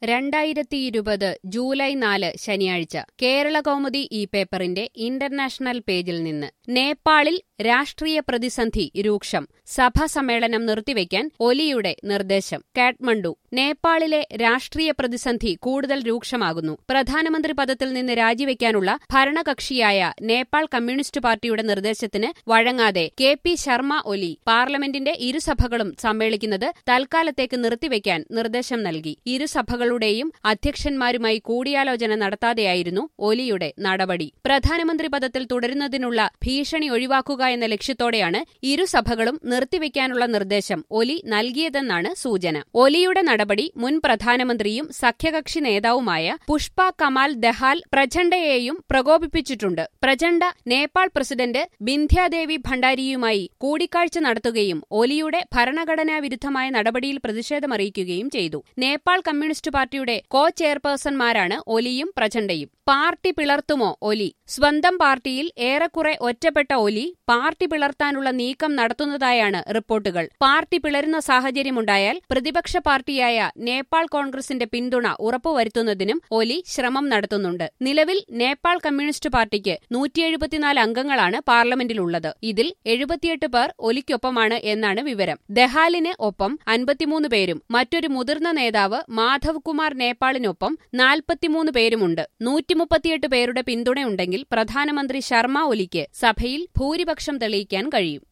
രണ്ടായിരത്തി ഇരുപത് ജൂലൈ നാല് ശനിയാഴ്ച കേരള കൗമുദി ഈ പേപ്പറിന്റെ ഇന്റർനാഷണൽ പേജിൽ നിന്ന് നേപ്പാളിൽ രാഷ്ട്രീയ പ്രതിസന്ധി രൂക്ഷം സഭാ സമ്മേളനം നിർത്തിവെക്കാൻ ഒലിയുടെ നിർദ്ദേശം കാഠ്മണ്ഡു നേപ്പാളിലെ രാഷ്ട്രീയ പ്രതിസന്ധി കൂടുതൽ രൂക്ഷമാകുന്നു പ്രധാനമന്ത്രി പദത്തിൽ നിന്ന് രാജിവെക്കാനുള്ള ഭരണകക്ഷിയായ നേപ്പാൾ കമ്മ്യൂണിസ്റ്റ് പാർട്ടിയുടെ നിർദ്ദേശത്തിന് വഴങ്ങാതെ കെ പി ശർമ്മ ഒലി പാർലമെന്റിന്റെ ഇരുസഭകളും സമ്മേളിക്കുന്നത് തൽക്കാലത്തേക്ക് നിർത്തിവെക്കാൻ നിർദ്ദേശം നൽകി ഇരുസഭകളുടെയും അധ്യക്ഷന്മാരുമായി കൂടിയാലോചന നടത്താതെയായിരുന്നു ഒലിയുടെ നടപടി പ്രധാനമന്ത്രി പദത്തിൽ തുടരുന്നതിനുള്ള ഭീഷണി ഒഴിവാക്കുക എന്ന ലക്ഷ്യത്തോടെയാണ് ഇരുസഭകളും നിർത്തിവെക്കാനുള്ള നിർദ്ദേശം ഒലി നൽകിയതെന്നാണ് സൂചന ഒലിയുടെ നടപടി മുൻ പ്രധാനമന്ത്രിയും സഖ്യകക്ഷി നേതാവുമായ പുഷ്പ കമാൽ ദഹാൽ പ്രചണ്ഡയെയും പ്രകോപിപ്പിച്ചിട്ടുണ്ട് പ്രചണ്ഡ നേപ്പാൾ പ്രസിഡന്റ് ബിന്ധ്യാദേവി ഭണ്ഡാരിയുമായി കൂടിക്കാഴ്ച നടത്തുകയും ഒലിയുടെ ഭരണഘടനാ വിരുദ്ധമായ നടപടിയിൽ പ്രതിഷേധമറിയിക്കുകയും ചെയ്തു നേപ്പാൾ കമ്മ്യൂണിസ്റ്റ് പാർട്ടിയുടെ കോ ചെയർപേഴ്സൺമാരാണ് ഒലിയും പ്രചണ്ഡയും പാർട്ടി പിളർത്തുമോ ഒലി സ്വന്തം പാർട്ടിയിൽ ഏറെക്കുറെ ഒറ്റപ്പെട്ട ഒലി പാർട്ടി പിളർത്താനുള്ള നീക്കം നടത്തുന്നതായാണ് റിപ്പോർട്ടുകൾ പാർട്ടി പിളരുന്ന സാഹചര്യമുണ്ടായാൽ പ്രതിപക്ഷ പാർട്ടിയായ നേപ്പാൾ കോൺഗ്രസിന്റെ പിന്തുണ ഉറപ്പുവരുത്തുന്നതിനും ഒലി ശ്രമം നടത്തുന്നുണ്ട് നിലവിൽ നേപ്പാൾ കമ്മ്യൂണിസ്റ്റ് പാർട്ടിക്ക് നൂറ്റിയെഴുപത്തിനാല് അംഗങ്ങളാണ് പാർലമെന്റിലുള്ളത് ഇതിൽ എഴുപത്തിയെട്ട് പേർ ഒലിക്കൊപ്പമാണ് എന്നാണ് വിവരം ദഹാലിന് ഒപ്പം അൻപത്തിമൂന്ന് പേരും മറ്റൊരു മുതിർന്ന നേതാവ് മാധവ് കുമാർ നേപ്പാളിനൊപ്പം നാൽപ്പത്തിമൂന്ന് പേരുമുണ്ട് നൂറ്റിമുപ്പത്തിയെട്ട് പേരുടെ പിന്തുണയുണ്ടെങ്കിൽ പ്രധാനമന്ത്രി ശർമ്മ ഒലിക്ക് സഭയിൽ ഭൂരിപക്ഷം തെളിയിക്കാൻ കഴിയും